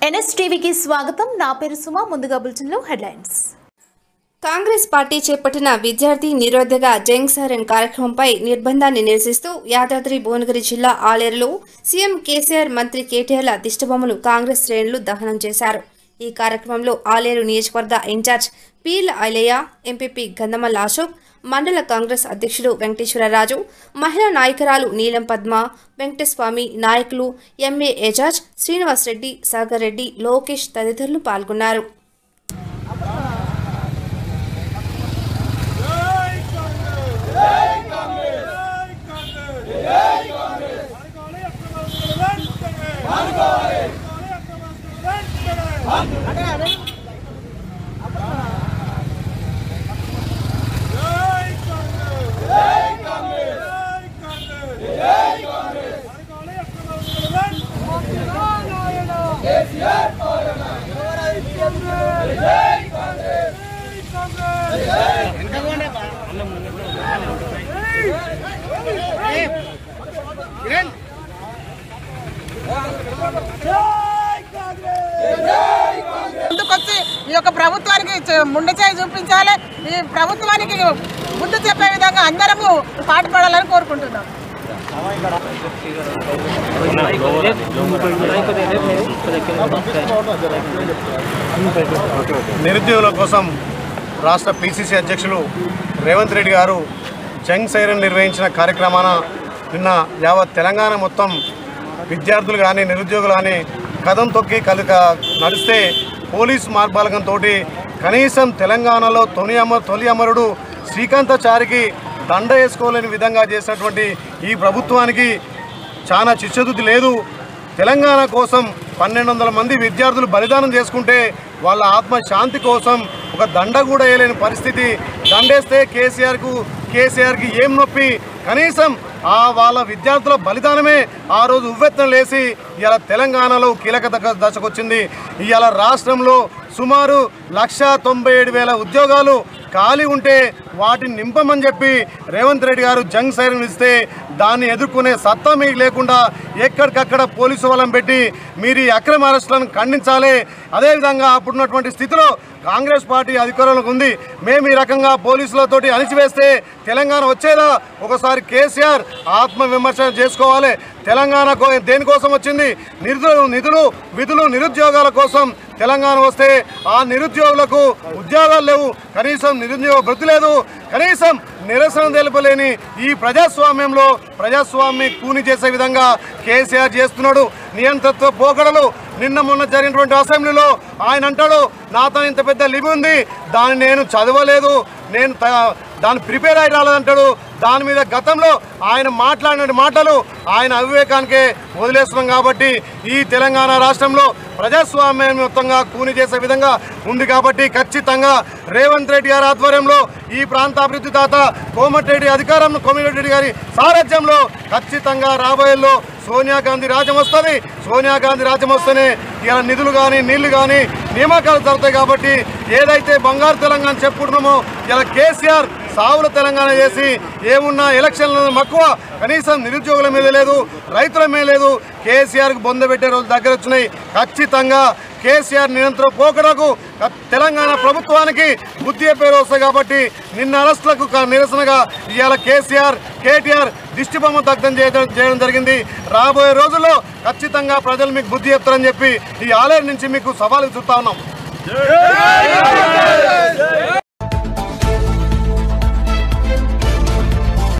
NS టీవీకి స్వాగతం నా పేరు సుమ ముందుగా బులెటిన్లో హెడ్లైన్స్ కాంగ్రెస్ పార్టీ చేపట్టిన విద్యార్థి నిరోధక జంగ్ సైరన్ కార్యక్రమంపై నిర్బంధాన్ని నిరసిస్తూ యాదాద్రి భువనగిరి జిల్లా ఆలేరులో సీఎం కేసీఆర్ మంత్రి కేటీఆర్ల దిష్టబొమ్మను కాంగ్రెస్ శ్రేణులు దహనం చేశారు ఈ కార్యక్రమంలో ఆలేరు నియోజకవర్గ ఇన్ఛార్జ్ పీల ఐలయ్య ఎంపీపీ గంధమల్ల అశోక్ మండల కాంగ్రెస్ అధ్యక్షుడు వెంకటేశ్వరరాజు మహిళా నాయకురాలు నీలం పద్మ వెంకటస్వామి నాయకులు ఎంఏ ఎజాజ్ శ్రీనివాస్ రెడ్డి సాగర్ రెడ్డి లోకేష్ తదితరులు పాల్గొన్నారు ముందుకొచ్చి ఈ యొక్క ప్రభుత్వానికి చ- ముందు చేయి చూపించాలి ఈ ప్రభుత్వానికి ముందు చెప్పే విధంగా అందరము పాటుపడాలని కోరుకుంటున్నాం నిరుద్యోగుల కోసం రాష్ట్ర పిసిసి అధ్యక్షులు రేవంత్ రెడ్డి గారు జంగ్ సైరన్ నిర్వహించిన కార్యక్రమాన నిన్న యావత్ తెలంగాణ మొత్తం విద్యార్థులు కానీ నిరుద్యోగులు కానీ కథం తొక్కి కలిక నడిస్తే పోలీస్ మార్గాలకంతో కనీసం తెలంగాణలో తొలి అమ తొలి అమరుడు శ్రీకాంతాచారికి దండ వేసుకోలేని విధంగా చేసినటువంటి ఈ ప్రభుత్వానికి చాలా చిచ్చదుద్ది లేదు తెలంగాణ కోసం పన్నెండు వందల మంది విద్యార్థులు బలిదానం చేసుకుంటే వాళ్ళ ఆత్మ శాంతి కోసం ఒక దండ కూడా వేయలేని పరిస్థితి దండేస్తే కేసీఆర్కు కేసీఆర్కి ఏం నొప్పి కనీసం ఆ వాళ్ళ విద్యార్థుల బలిదానమే ఆ రోజు ఉవ్వెత్తం లేసి ఇవాళ తెలంగాణలో కీలక దశ- దశకొచ్చింది ఇవాళ రాష్ట్రంలో సుమారు లక్ష తొంభై ఏడు వేల ఉద్యోగాలు ఖాళీ ఉంటే వాటిని నింపమని చెప్పి రేవంత్ రెడ్డి గారు జంగ్ సైరన్ ఇస్తే దాన్ని ఎదుర్కొనే సత్తా మీకు లేకుండా ఎక్కడికక్కడ పోలీసు వాళ్ళని పెట్టి మీరు ఈ అక్రమ అరెస్టులను ఖండించాలి అదేవిధంగా అప్పుడున్నటువంటి స్థితిలో కాంగ్రెస్ పార్టీ అధికారంలోకి ఉంది మేము ఈ రకంగా పోలీసులతోటి అణిచివేస్తే తెలంగాణ వచ్చేదా ఒకసారి కేసీఆర్ ఆత్మ విమర్శన చేసుకోవాలి తెలంగాణ కో- దేనికోసం వచ్చింది నిధులు నిధులు విధులు నిరుద్యోగాల కోసం తెలంగాణ వస్తే ఆ నిరుద్యోగులకు ఉద్యోగాలు లేవు కనీసం నిరుద్యోగ వృత్తి లేదు కనీసం నిరసన తెలుపలేని ఈ ప్రజాస్వామ్యంలో ప్రజాస్వామ్య కూని చేసే విధంగా కేసీఆర్ చేస్తున్నాడు నియంత్రత్వ పోకడలు నిన్న మొన్న జరిగినటువంటి అసెంబ్లీలో ఆయన అంటాడు నాతో ఇంత పెద్ద లిపి ఉంది దాన్ని నేను చదవలేదు నేను త- దాన్ని ప్రిపేర్ అయి రాలేదంటాడు దాని మీద గతంలో ఆయన మాట్లాడిన మాటలు ఆయన అవివేకానికే వదిలేస్తున్నాం కాబట్టి ఈ తెలంగాణ రాష్ట్రంలో ప్రజాస్వామ్యం మొత్తంగా కూని చేసే విధంగా ఉంది కాబట్టి ఖచ్చితంగా రేవంత్ రెడ్డి గారి ఆధ్వర్యంలో ఈ ప్రాంత అభివృద్ధి దాత కోమటిరెడ్డి అధికారం కోమటిరెడ్డి గారి సారథ్యంలో ఖచ్చితంగా రాబోయేలో సోనియా గాంధీ రాజ్యం వస్తుంది సోనియా గాంధీ రాజ్యం వస్తేనే ఇలా నిధులు కానీ నీళ్లు కానీ నియామకాలు జరుగుతాయి కాబట్టి ఏదైతే బంగారు తెలంగాణ చెప్పుకుంటున్నామో ఇలా కేసీఆర్ సావుల తెలంగాణ చేసి ఏమున్నా ఎలక్షన్ల మక్కువ కనీసం నిరుద్యోగుల మీద లేదు రైతుల మీద లేదు కేసీఆర్కి బొంద పెట్టే రోజు దగ్గర వచ్చినాయి ఖచ్చితంగా కేసీఆర్ నిరంతరం పోకడకు క- తెలంగాణ ప్రభుత్వానికి బుద్ధి చెప్పే రోజు వస్తాయి కాబట్టి నిన్న అరెస్టులకు క- నిరసనగా ఇవాళ కేసీఆర్ కేటీఆర్ దిష్టిబొమ్మ దగ్ధం చేయడం చేయడం జరిగింది రాబోయే రోజుల్లో ఖచ్చితంగా ప్రజలు మీకు బుద్ధి చెప్తారని చెప్పి ఈ ఆలయం నుంచి మీకు సవాలు చూస్తా ఉన్నాం